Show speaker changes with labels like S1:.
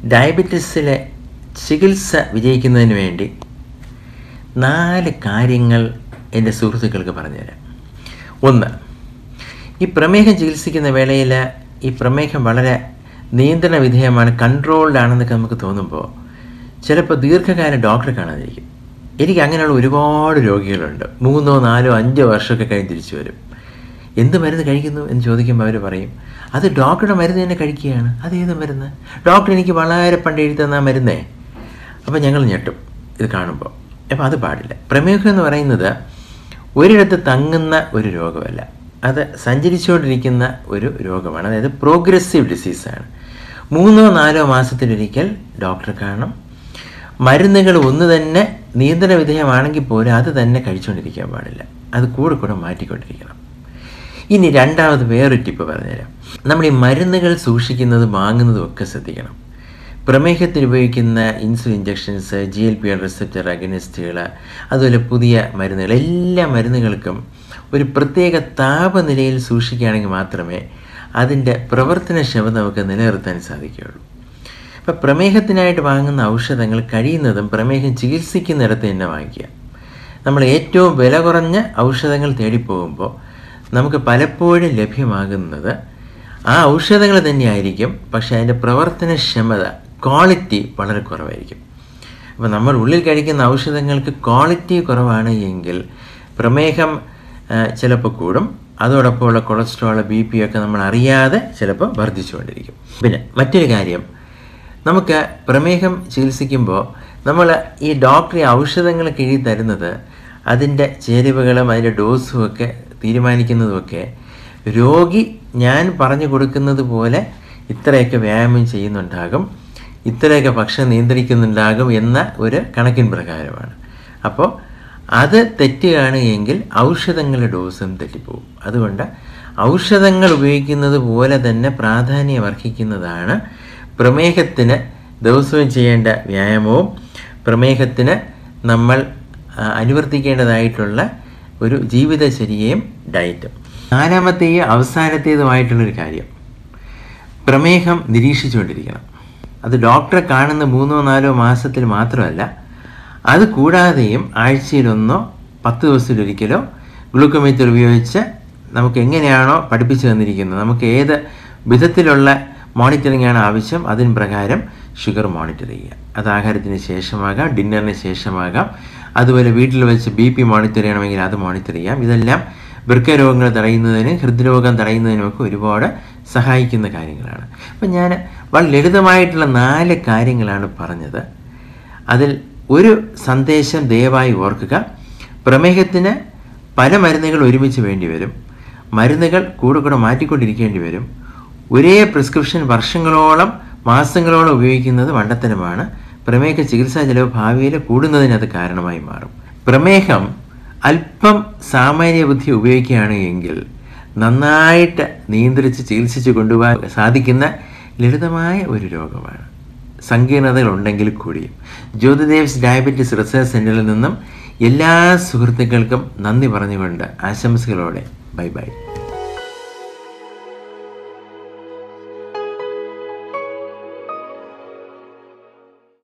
S1: ഡയബറ്റീസിലെ ചികിത്സ വിജയിക്കുന്നതിന് വേണ്ടി നാല് കാര്യങ്ങൾ എൻ്റെ സുഹൃത്തുക്കൾക്ക് പറഞ്ഞുതരാം ഒന്ന് ഈ പ്രമേഹം ചികിത്സിക്കുന്ന വേളയിൽ ഈ പ്രമേഹം വളരെ നിയന്ത്രണ വിധേയമാണ് കൺട്രോൾഡ് ആണെന്നൊക്കെ നമുക്ക് തോന്നുമ്പോൾ ചിലപ്പോൾ ദീർഘകാലം ഡോക്ടറെ കാണാതിരിക്കും എനിക്ക് അങ്ങനെയുള്ള ഒരുപാട് രോഗികളുണ്ട് മൂന്നോ നാലോ അഞ്ചോ വർഷമൊക്കെ കഴിഞ്ഞ് തിരിച്ചു വരും എന്ത് മരുന്ന് കഴിക്കുന്നു എന്ന് ചോദിക്കുമ്പോൾ അവർ പറയും അത് ഡോക്ടറുടെ മരുന്ന് തന്നെ കഴിക്കുകയാണ് അത് ഏത് മരുന്ന് ഡോക്ടർ എനിക്ക് വളരെ പണ്ട് എഴുതി തന്ന മരുന്നേ അപ്പോൾ ഞങ്ങൾ ഞെട്ടും ഇത് കാണുമ്പോൾ അപ്പോൾ അത് പാടില്ല പ്രമേഹം എന്ന് പറയുന്നത് ഒരിടത്ത് തങ്ങുന്ന ഒരു രോഗമല്ല അത് സഞ്ചരിച്ചുകൊണ്ടിരിക്കുന്ന ഒരു രോഗമാണ് അതായത് പ്രോഗ്രസീവ് ഡിസീസാണ് മൂന്നോ നാലോ മാസത്തിലൊരിക്കൽ ഡോക്ടറെ കാണണം മരുന്നുകൾ ഒന്ന് തന്നെ നിയന്ത്രണ വിധേയമാണെങ്കിൽ പോലും അത് തന്നെ കഴിച്ചുകൊണ്ടിരിക്കാൻ പാടില്ല അത് കൂടെ കൂടെ മാറ്റിക്കൊണ്ടിരിക്കണം ഇനി രണ്ടാമത് വേറൊരു ടിപ്പ് പറഞ്ഞുതരാം നമ്മൾ ഈ മരുന്നുകൾ സൂക്ഷിക്കുന്നതും വാങ്ങുന്നതും ഒക്കെ ശ്രദ്ധിക്കണം പ്രമേഹത്തിന് ഉപയോഗിക്കുന്ന insulin injections G L P receptor അഗനിസ്റ്റുകൾ അതുപോലെ പുതിയ മരുന്നുകൾ എല്ലാ മരുന്നുകൾക്കും ഒരു പ്രത്യേക താപനിലയിൽ സൂക്ഷിക്കുകയാണെങ്കിൽ മാത്രമേ അതിൻ്റെ പ്രവർത്തനക്ഷമത നമുക്ക് നിലനിർത്താൻ സാധിക്കുകയുള്ളൂ ഇപ്പം പ്രമേഹത്തിനായിട്ട് വാങ്ങുന്ന ഔഷധങ്ങൾ കഴിയുന്നതും പ്രമേഹം ചികിത്സിക്കുന്നിടത്ത് തന്നെ വാങ്ങിക്കുക നമ്മൾ ഏറ്റവും വില കുറഞ്ഞ ഔഷധങ്ങൾ തേടിപ്പോകുമ്പോൾ നമുക്ക് പലപ്പോഴും ലഭ്യമാകുന്നത് ആ ഔഷധങ്ങൾ തന്നെയായിരിക്കും പക്ഷേ അതിൻ്റെ പ്രവർത്തനക്ഷമത ക്വാളിറ്റി വളരെ കുറവായിരിക്കും അപ്പോൾ നമ്മൾ ഉള്ളിൽ കഴിക്കുന്ന ഔഷധങ്ങൾക്ക് ക്വാളിറ്റി കുറവാണ് എങ്കിൽ പ്രമേഹം ചിലപ്പോൾ കൂടും അതോടൊപ്പമുള്ള കൊളസ്ട്രോൾ ബി പി ഒക്കെ നമ്മൾ അറിയാതെ ചിലപ്പോൾ വർദ്ധിച്ചുകൊണ്ടിരിക്കും പിന്നെ മറ്റൊരു കാര്യം നമുക്ക് പ്രമേഹം ചികിത്സിക്കുമ്പോൾ നമ്മൾ ഈ ഡോക്ടർ ഈ ഔഷധങ്ങൾ കിഴി തരുന്നത് അതിൻ്റെ ചേരുവകളും അതിൻ്റെ ഡോസും ഒക്കെ തീരുമാനിക്കുന്നതുമൊക്കെ രോഗി ഞാൻ പറഞ്ഞു കൊടുക്കുന്നത് പോലെ ഇത്രയൊക്കെ വ്യായാമം ചെയ്യുന്നുണ്ടാകും ഇത്രയൊക്കെ ഭക്ഷണം നിയന്ത്രിക്കുന്നുണ്ടാകും എന്ന ഒരു കണക്കിൻ പ്രകാരമാണ് അപ്പോൾ അത് തെറ്റുകയാണ് എങ്കിൽ ഔഷധങ്ങളുടെ ഡോസും തെറ്റിപ്പോവും അതുകൊണ്ട് ഔഷധങ്ങൾ ഉപയോഗിക്കുന്നത് പോലെ തന്നെ പ്രാധാന്യം അർഹിക്കുന്നതാണ് പ്രമേഹത്തിന് ദിവസവും ചെയ്യേണ്ട വ്യായാമവും പ്രമേഹത്തിന് നമ്മൾ അനുവർത്തിക്കേണ്ടതായിട്ടുള്ള ഒരു ജീവിതചര്യയും ഡയറ്റും നാലാമത്തെയും അവസാനത്തേതുമായിട്ടുള്ളൊരു കാര്യം പ്രമേഹം നിരീക്ഷിച്ചുകൊണ്ടിരിക്കണം അത് ഡോക്ടറെ കാണുന്ന മൂന്നോ നാലോ മാസത്തിൽ മാത്രമല്ല അത് കൂടാതെയും ആഴ്ചയിലൊന്നോ പത്ത് ദിവസത്തിലൊരിക്കലോ ഗ്ലൂക്കോമീറ്റർ ഉപയോഗിച്ച് നമുക്ക് എങ്ങനെയാണോ പഠിപ്പിച്ചു തന്നിരിക്കുന്നത് നമുക്ക് ഏത് വിധത്തിലുള്ള മോണിറ്ററിംഗ് ആണ് ആവശ്യം അതിന് പ്രകാരം ഷുഗർ മോണിറ്റർ ചെയ്യുക അത് ആഹാരത്തിന് ശേഷമാകാം ഡിന്നറിന് ശേഷമാകാം അതുപോലെ വീട്ടിൽ വെച്ച് ബി പി മോണിറ്റർ ചെയ്യണമെങ്കിൽ അത് മോണിറ്റർ ചെയ്യാം ഇതെല്ലാം വൃക്കരോഗങ്ങൾ തടയുന്നതിനും ഹൃദ്രോഗം തടയുന്നതിനുമൊക്കെ ഒരുപാട് സഹായിക്കുന്ന കാര്യങ്ങളാണ് അപ്പം ഞാൻ വളരെ ലളിതമായിട്ടുള്ള നാല് കാര്യങ്ങളാണ് പറഞ്ഞത് അതിൽ ഒരു സന്ദേശം ദയവായി ഓർക്കുക പ്രമേഹത്തിന് പല മരുന്നുകൾ ഒരുമിച്ച് വേണ്ടി വരും മരുന്നുകൾ കൂടെ കൂടെ മാറ്റിക്കൊണ്ടിരിക്കേണ്ടി വരും ഒരേ പ്രിസ്ക്രിപ്ഷൻ വർഷങ്ങളോളം മാസങ്ങളോളം ഉപയോഗിക്കുന്നത് മണ്ടത്തരമാണ് പ്രമേഹ ചികിത്സാ ചെലവ് ഭാവിയിൽ കൂടുന്നതിന് അത് കാരണമായി മാറും പ്രമേഹം അല്പം സാമാന്യ ബുദ്ധി ഉപയോഗിക്കുകയാണ് എങ്കിൽ നന്നായിട്ട് നിയന്ത്രിച്ച് ചികിത്സിച്ച് കൊണ്ടുപോകാൻ സാധിക്കുന്ന ലളിതമായ ഒരു രോഗമാണ് സങ്കീർണതകൾ ഉണ്ടെങ്കിൽ കൂടിയും ജ്യോതിദേവ്സ് ഡയബറ്റീസ് റിസർച്ച് സെൻ്ററിൽ നിന്നും എല്ലാ സുഹൃത്തുക്കൾക്കും നന്ദി പറഞ്ഞുകൊണ്ട് ആശംസകളോടെ ബൈ ബൈ